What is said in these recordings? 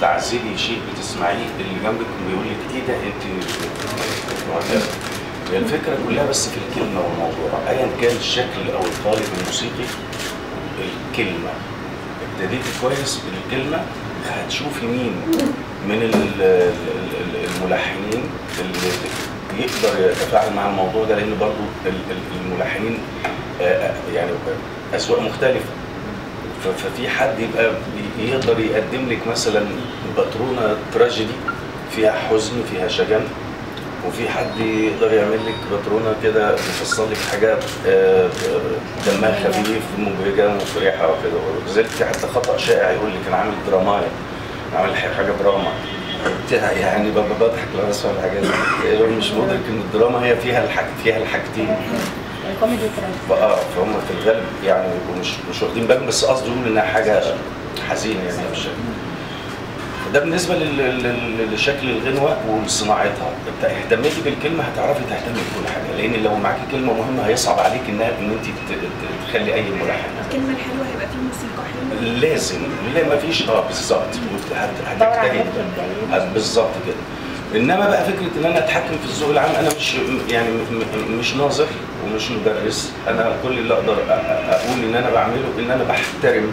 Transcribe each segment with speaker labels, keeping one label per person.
Speaker 1: بتستعذبي شيء بتسمعيه اللي جنبك بيقول لك ايه ده انت معجبه هي الفكره كلها بس في الكلمه والموضوع ايا كان الشكل او القالب الموسيقي الكلمه ابتديتي كويس بالكلمه هتشوفي مين من ال- ال- ال- الملحنين اللي يقدر يتفاعل مع الموضوع ده لان برضو ال- ال- الملحنين آه، آه، يعني اذواق مختلفه ف- ففي حد يبقى بي- يقدر يقدم لك مثلا باترونه تراجيدي فيها حزن فيها شجن وفي حد يقدر يعمل لك باترونه كده يفصل لك حاجات آه، آه، دمها خفيف مبهجه ومفرحه وكده ولذلك في حتى خطا شائع يقول لك انا عامل دراmáيا عامل ح- حاجه دراما يعني ببقى بضحك لما اسمع الحاجات دي هو مش مدرك ان الدراما هي فيها الحاج فيها الحاجتين
Speaker 2: الكوميدي تراجيدي
Speaker 1: فاه فهم في الغالب يعني بيبقوا مش مش واخدين بالهم بس قصدي يقول انها حاجه حزينه يعني مش ده بالنسبه لل- لل- لشكل الغنوه وصناعتها انت اهتميتي بالكلمه هتعرفي تهتمي بكل حاجه لان لو معاكي كلمه مهمه هيصعب عليك انها ان انت ت- ت- تخلي اي ملحن
Speaker 3: الكلمة الحلوة هيبقى فيه موسيقى حلوة
Speaker 1: لازم لا ما فيش اه بالظبط هت-
Speaker 2: دور على
Speaker 1: هتجتهد
Speaker 2: الحتة الجيدة.
Speaker 1: هت- بالظبط كده انما بقى فكره ان انا اتحكم في الذوق العام انا مش يعني م- م- مش ناظر ومش مدرس انا كل اللي اقدر أ- أ- اقول ان انا بعمله ان انا بحترم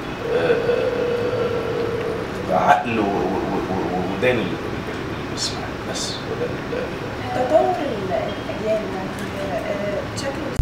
Speaker 1: آه، عقل و- و- و- ودان اللي بيسمع بس هو ده ال-
Speaker 3: تطور ال- الأجيال يعني آه، شكل